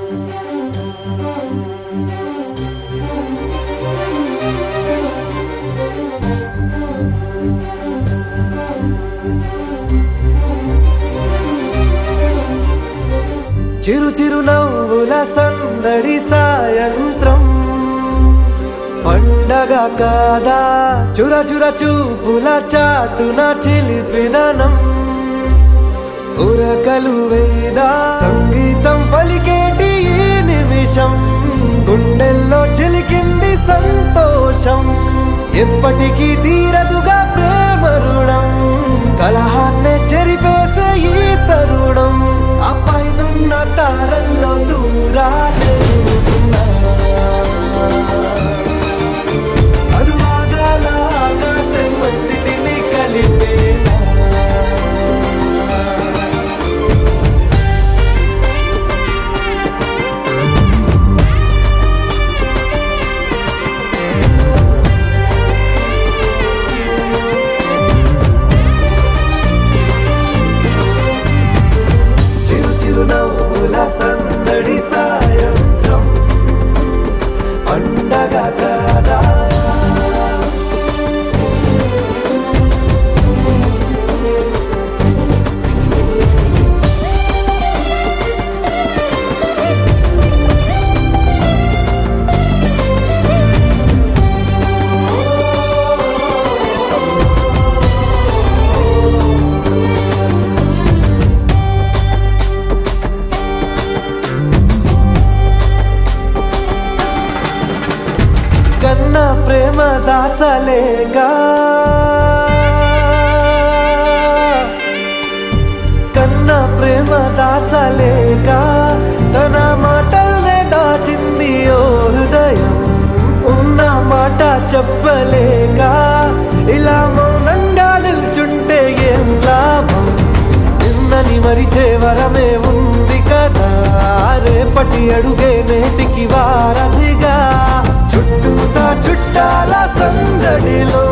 చిరు చిరు నవ్వుల సందడి సాయంత్రం పండగ కాదా చుర చుర చూపుల చాటున చిలిపిదనం ఉరకలు వేదా సంగీతం పలికేటి ఈ నిమిషం గుండెల్లో చిలికింది సంతోషం ఎప్పటికీ తీరదుగా ప్రేమ రుణం కలహాన్నే చెరిపేసే ఈ తరుణం ఆ పైనున్న తారల్లో దూరాలే ఉన్నా. అనురాగాల ఆకాశం అన్నిటినీ కలిపేనా చిరు చిరు నవ్వుల సందడి సాయంత్రం పండగ కాదా కన్న ప్రేమ దాచలేగా కన్న ప్రేమ దాచలేక తన మాటల్నే దాచింది ఓ హృదయం ఉన్న మాట చెప్పలేక ఇలా మౌనంగా నిల్చుంటే ఏం లాభం నిన్నని మరిచే వరమే ఉంది కదా రేపటి అడుగే నేటికి వారధిగా చుట్టూతా చుట్టాల సందడిలో